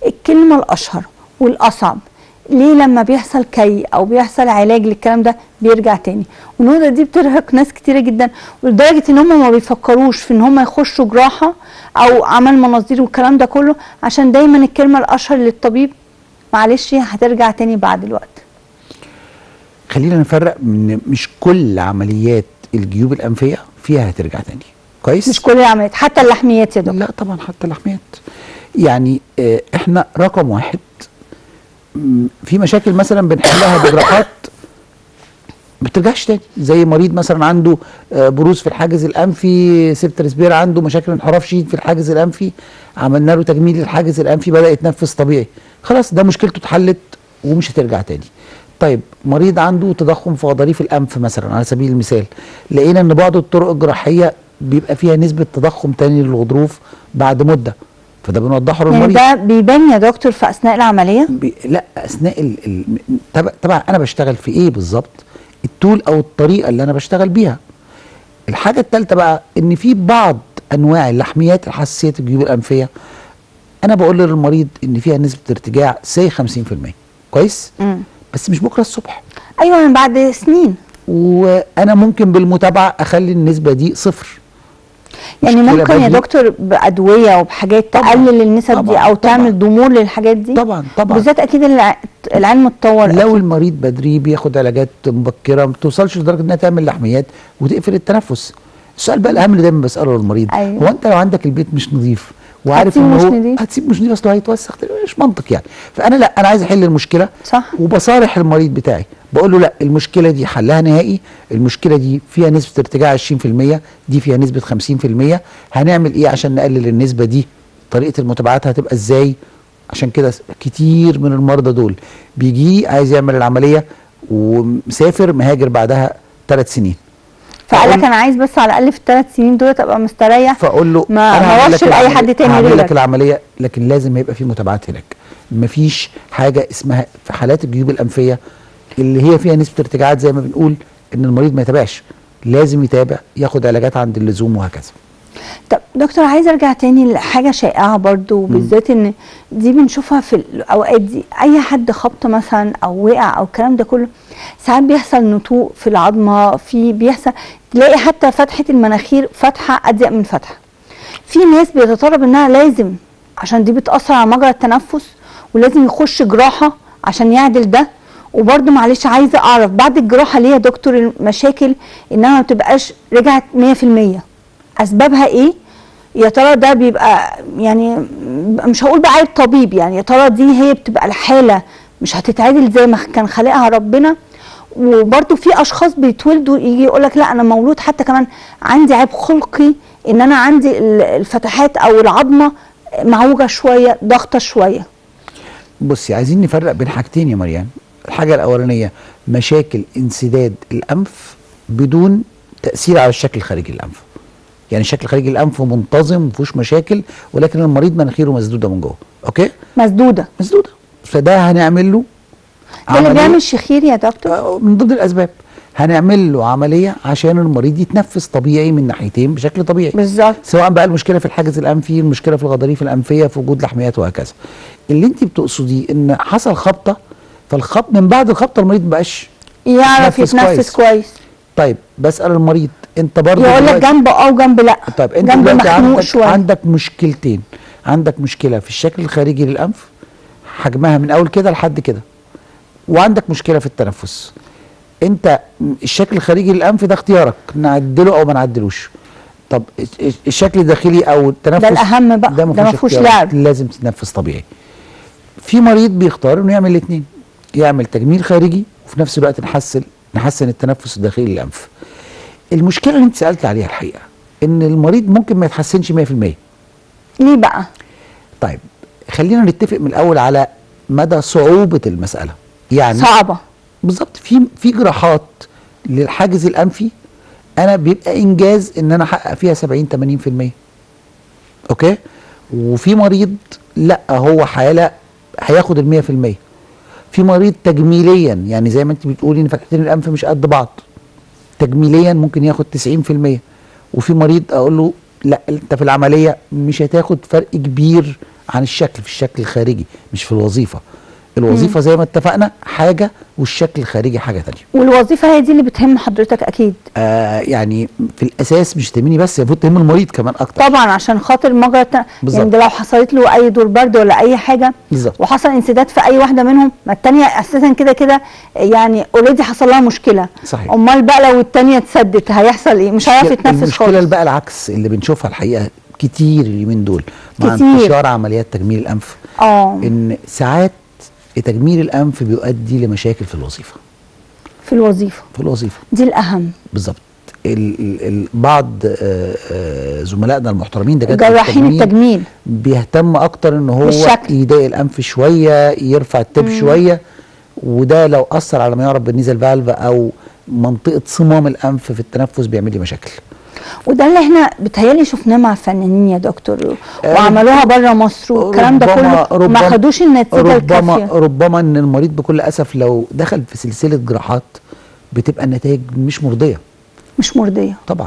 الكلمه الاشهر والاصعب ليه لما بيحصل كي او بيحصل علاج للكلام ده بيرجع تاني والنقطه دي بترهق ناس كتيره جدا ولدرجه ان هم ما بيفكروش في ان هم يخشوا جراحه او عمل مناظير والكلام ده كله عشان دايما الكلمه الاشهر للطبيب معلش هترجع تاني بعد الوقت خلينا نفرق من مش كل عمليات الجيوب الانفيه فيها هترجع تاني كويس مش كل العمليات حتى اللحميات يا دكتور لا طبعا حتى اللحميات يعني آه، احنا رقم واحد م، في مشاكل مثلا بنحلها بجراحات ما بترجعش تاني زي مريض مثلا عنده آه، بروز في الحاجز الانفي سيبتر سبير عنده مشاكل انحراف شديد في الحاجز الانفي عملنا له تجميل للحاجز الانفي بدا يتنفس طبيعي خلاص ده مشكلته اتحلت ومش هترجع تاني طيب مريض عنده تضخم في غضاريف الانف مثلا على سبيل المثال لقينا ان بعض الطرق الجراحيه بيبقى فيها نسبه تضخم تاني للغضروف بعد مده فده بنوضحه يعني للمريض ده بيبان يا دكتور في اثناء العمليه بي لا اثناء ال ال طبعا طبعا انا بشتغل في ايه بالظبط التول او الطريقه اللي انا بشتغل بيها الحاجه الثالثه بقى ان في بعض انواع اللحميات الحساسيه الجيوب الانفيه انا بقول للمريض ان فيها نسبه ارتجاع سي 50% كويس مم. بس مش بكره الصبح ايوه من بعد سنين وانا ممكن بالمتابعه اخلي النسبه دي صفر يعني مشكلة ممكن يا بدري. دكتور بادويه وبحاجات طبعاً، تقلل النسب دي طبعاً، او طبعاً. تعمل ضمور للحاجات دي طبعا طبعا بالذات اكيد الع- العلم اتطور لو أكيد. المريض بدري بياخد علاجات مبكره ما توصلش لدرجه انها تعمل لحميات وتقفل التنفس السؤال بقى الاهم اللي دايما بساله للمريض أيوة. هو انت لو عندك البيت مش نظيف وعارف هتسيبه ان مش هو نضيف؟ هتسيب مش نظيف اصله هيتوسخ مش منطق يعني فانا لا انا عايز احل المشكله صح. وبصارح المريض بتاعي بقول له لا المشكله دي حلها نهائي المشكله دي فيها نسبه ارتجاع 20% دي فيها نسبه 50% هنعمل ايه عشان نقلل النسبه دي طريقه المتابعات هتبقى ازاي عشان كده كتير من المرضى دول بيجي عايز يعمل العمليه ومسافر مهاجر بعدها ثلاث سنين فقال لك فأقول- انا عايز بس على الاقل في الثلاث سنين دول ابقى مستريح فاقول له ما- أنا ما هعمل اروحش لك لاي العملية- حد تاني هعمل غيرك. لك العمليه لكن لازم هيبقى في متابعات هناك مفيش حاجه اسمها في حالات الجيوب الانفيه اللي هي فيها نسبه ارتجاعات زي ما بنقول ان المريض ما يتابعش لازم يتابع ياخد علاجات عند اللزوم وهكذا طب دكتور عايز ارجع تاني لحاجه شائعه برضو وبالذات ان دي بنشوفها في الاوقات دي اي حد خبط مثلا او وقع او الكلام ده كله ساعات بيحصل نتوء في العظمه في بيحصل تلاقي حتى فتحه المناخير فتحه اضيق من فتحه في ناس بيتطلب انها لازم عشان دي بتاثر على مجرى التنفس ولازم يخش جراحه عشان يعدل ده وبرضه معلش عايزه اعرف بعد الجراحه ليه يا دكتور المشاكل انها ما بتبقاش رجعت 100% اسبابها ايه يا ترى ده بيبقى يعني مش هقول بقى عيب طبيب يعني يا ترى دي هي بتبقى الحاله مش هتتعدل زي ما كان خالقها ربنا وبرضه في اشخاص بيتولدوا يجي يقول لك لا انا مولود حتى كمان عندي عيب خلقي ان انا عندي ال- الفتحات او العظمه معوجه شويه ضغطه شويه بصي عايزين نفرق بين حاجتين يا مريم الحاجه الاولانيه مشاكل انسداد الانف بدون تاثير على الشكل الخارجي للانف يعني الشكل الخارجي للانف منتظم مفيهوش مشاكل ولكن المريض مناخيره مسدوده من جوه اوكي مسدوده مسدوده فده هنعمل له ده اللي عملية- بيعمل شخير يا دكتور آه، من ضمن الاسباب هنعمل له عمليه عشان المريض يتنفس طبيعي من ناحيتين بشكل طبيعي بالظبط سواء بقى المشكله في الحاجز الانفي المشكله في الغضاريف الانفيه في وجود لحميات وهكذا اللي انت بتقصديه ان حصل خبطه فالخبط من بعد الخبطه المريض مبقاش يعرف يتنفس يتنفس كويس. كويس طيب بسال المريض انت برضه يقول لك دلوقتي- جنب اه وجنب لا طيب انت جنب دلوقتي مخنوق عندك شويه عندك مشكلتين عندك مشكله في الشكل الخارجي للانف حجمها من اول كده لحد كده وعندك مشكله في التنفس انت م- الشكل الخارجي للانف ده اختيارك نعدله او ما نعدلوش طب الش- الشكل الداخلي او التنفس ده الأهم بقى، ده مفيهوش مفيهوش اختيارات، لعب. لازم تتنفس طبيعي في مريض بيختار انه يعمل الاثنين يعمل تجميل خارجي وفي نفس الوقت نحسن نحسن التنفس الداخلي للانف المشكله اللي انت سالت عليها الحقيقه ان المريض ممكن ما يتحسنش 100% ليه بقى طيب خلينا نتفق من الاول على مدى صعوبه المساله يعني صعبه بالظبط في في جراحات للحاجز الانفي انا بيبقى انجاز ان انا احقق فيها 70 80% اوكي وفي مريض لا هو حاله هياخد ال 100% في مريض تجميليا يعني زي ما انت بتقولي ان فتحتين الانف مش قد بعض تجميليا ممكن ياخد 90% وفي مريض اقول له لا انت في العمليه مش هتاخد فرق كبير عن الشكل في الشكل الخارجي مش في الوظيفه الوظيفه زي ما اتفقنا حاجه والشكل الخارجي حاجه تانية والوظيفه هي دي اللي بتهم حضرتك اكيد آه يعني في الاساس مش تهمني بس المفروض تهم المريض كمان اكتر طبعا عشان خاطر مجرى الت- يعني بالظبط. ده لو حصلت له اي دور برد ولا اي حاجه بالظبط. وحصل انسداد في اي واحده منهم ما الثانيه اساسا كده كده يعني اوريدي حصل لها مشكله صحيح. امال بقى لو الثانيه اتسدت هيحصل ايه مش هيعرف يتنفس المشكله خالص اللي بقى العكس اللي بنشوفها الحقيقه كتير اليومين دول مع كتير. انتشار عمليات تجميل الانف اه ان ساعات تجميل الانف بيؤدي لمشاكل في الوظيفه في الوظيفه في الوظيفه دي الاهم بالظبط ال- ال- ال- بعض آه، آه، زملائنا المحترمين دكاتره جراحين التجميل بيهتم اكتر ان هو بالشكل. يضايق الانف شويه يرفع التب شويه وده لو اثر على ما يعرف بالنيزل فالف او منطقه صمام الانف في التنفس بيعمل لي مشاكل وده اللي احنا بتهيالي شفناه مع الفنانين يا دكتور آه، وعملوها بره مصر والكلام ده ربما- كله ما ربما- خدوش النتيجه ربما الكافيه ربما ان المريض بكل اسف لو دخل في سلسله جراحات بتبقى النتائج مش مرضيه مش مرضيه طبعا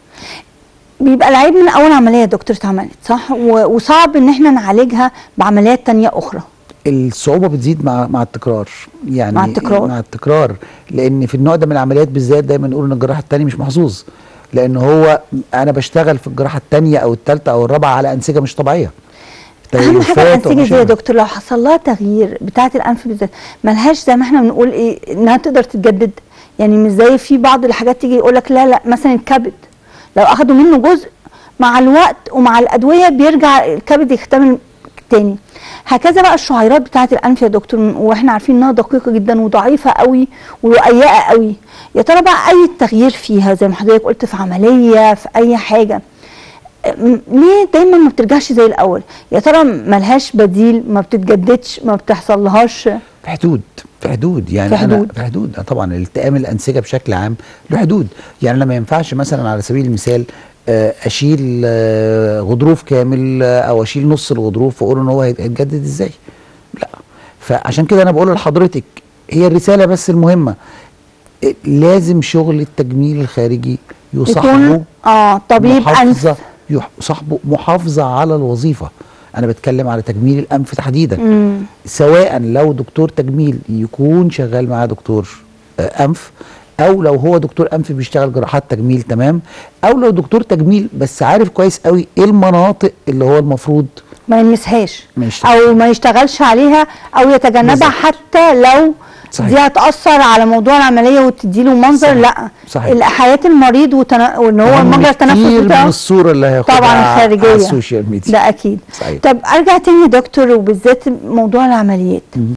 بيبقى العيب من اول عمليه يا دكتور اتعملت صح و- وصعب ان احنا نعالجها بعمليات تانية اخرى الصعوبه بتزيد مع مع التكرار يعني مع التكرار. مع التكرار لان في النوع ده من العمليات بالذات دايما نقول ان الجراح الثاني مش محظوظ لان هو انا بشتغل في الجراحه الثانيه او الثالثه او الرابعه على انسجه مش طبيعيه اهم حاجه تليفات الانسجه دي يا ومشاكل. دكتور لو حصل لها تغيير بتاعه الانف بالذات ملهاش زي ما احنا بنقول ايه انها تقدر تتجدد يعني مش زي في بعض الحاجات تيجي يقول لك لا لا مثلا الكبد لو اخدوا منه جزء مع الوقت ومع الادويه بيرجع الكبد يكتمل تاني هكذا بقى الشعيرات بتاعه الانف يا دكتور واحنا عارفين انها دقيقه جدا وضعيفه قوي ورقيقه قوي يا ترى بقى اي تغيير فيها زي ما حضرتك قلت في عمليه في اي حاجه م- ليه دايما ما بترجعش زي الاول يا ترى ملهاش بديل ما بتتجددش ما بتحصلهاش في حدود في حدود يعني في انا حدود. في حدود آه طبعا التئام الانسجه بشكل عام له حدود يعني انا ما ينفعش مثلا على سبيل المثال آه، اشيل آه، غضروف كامل آه، او اشيل نص الغضروف واقول ان هو هيت- هيتجدد ازاي لا فعشان كده انا بقول لحضرتك هي الرساله بس المهمه آه، لازم شغل التجميل الخارجي يصاحبه يكون اه طبيب انف محافظه يح- صاحبه محافظه على الوظيفه انا بتكلم على تجميل الانف تحديدا مم. سواء لو دكتور تجميل يكون شغال معاه دكتور آه، انف او لو هو دكتور انف بيشتغل جراحات تجميل تمام او لو دكتور تجميل بس عارف كويس قوي ايه المناطق اللي هو المفروض ما يلمسهاش ما يشتغل. او ما يشتغلش عليها او يتجنبها بالظبط. حتى لو صحيح. دي هتاثر على موضوع العمليه وتديله منظر صحيح. لا صحيح. حياه المريض وتنا... وان هو أهم المجرى التنفس كتير من بتاعه الصوره اللي هياخدها طبعا على الخارجيه السوشيال ميديا ده اكيد صحيح. طب ارجع تاني يا دكتور وبالذات موضوع العمليات